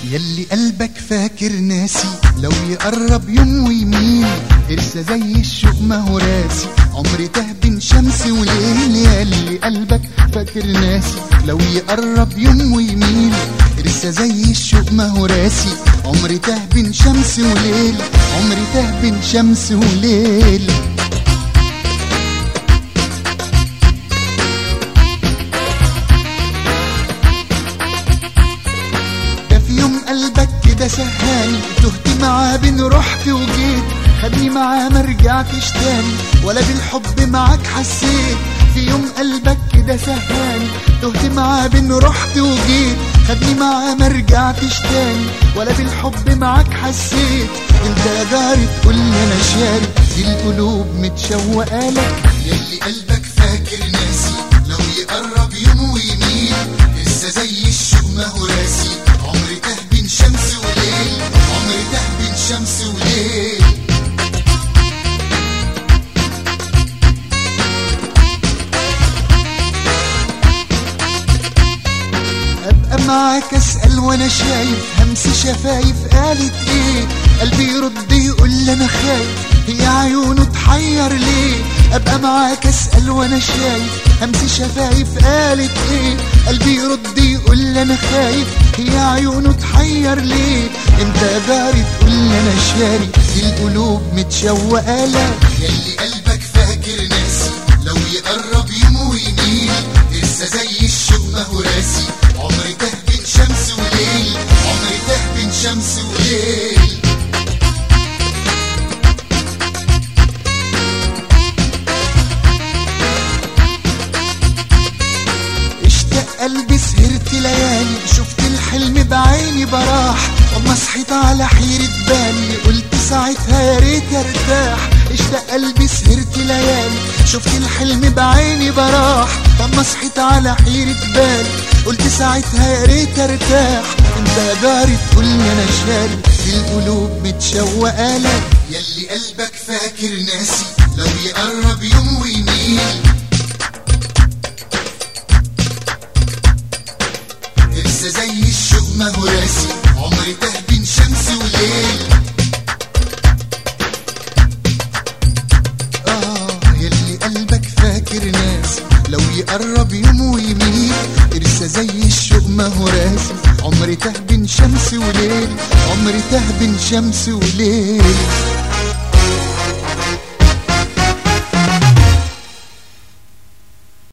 يلي قلبك فاكر ناسي لو يقرب يوم ويميل ارسى زي الشوق ما هو راسي عمري تاه بين شمس وليل يلي قلبك فاكر ناسي لو يقرب يوم ويميل ارسى زي الشوق ما هو راسي عمري تاه بين شمس وليل عمري تاه بين شمس وليل ده في يوم قلبك كده سهاني تهت معاه بين رحت وجيت خدني معاه ما رجعتش تاني ولا بالحب معاك حسيت في يوم قلبك كده سهاني تهت معاه بين رحت وجيت خدني معاه ما رجعتش تاني ولا بالحب معاك حسيت انت يا جاري تقول لي انا شاري دي القلوب متشوقه لك يلي قلبك فاكر ناسي لو يقرب يوم ويميل لسه زي الشوق ما هو راسي عمري تاه بين شمس وليل عمري تاه بين شمس وليل ابقى معاك اسال وانا شايف همس شفايف قالت ايه قلبي يرد يقول لي انا خايف هي عيونه تحير ليه ابقى معاك اسال وانا شايف همس شفايف قالت ايه قلبي يرد يقول لي انا خايف هي عيونه تحير ليه انت جاري تقول لي انا شاري دي القلوب متشوقه لك يلي قلبك فاكر ناسي لو يقرب يوم ويميل لسه زي الشوق ما هو راسي عمري تاه بين شمس وليل عمري تاه بين شمس وليل اشتاق قلبي سهرت ليالي شفت الحلم بعيني براح اما صحيت على حيرة بالي قلت ساعتها يا ريت ارتاح اشتاق قلبي سهرت ليالي شفت الحلم بعيني براح اما صحيت على حيرة بالي قلت ساعتها يا ريت ارتاح انت يا جاري تقول لي انا شاري دي القلوب متشوقه لك يلي قلبك فاكر ناسي لو يقرب يوم ويميل لسه زي الشوق ما هو راسي عمري تاه بين شمس وليل آه يلي قلبك فاكر ناس لو يقرب يوم ويميل ارسى زي الشوق ما هو راسي عمري تاه بين شمس وليل عمري تاه بين شمس وليل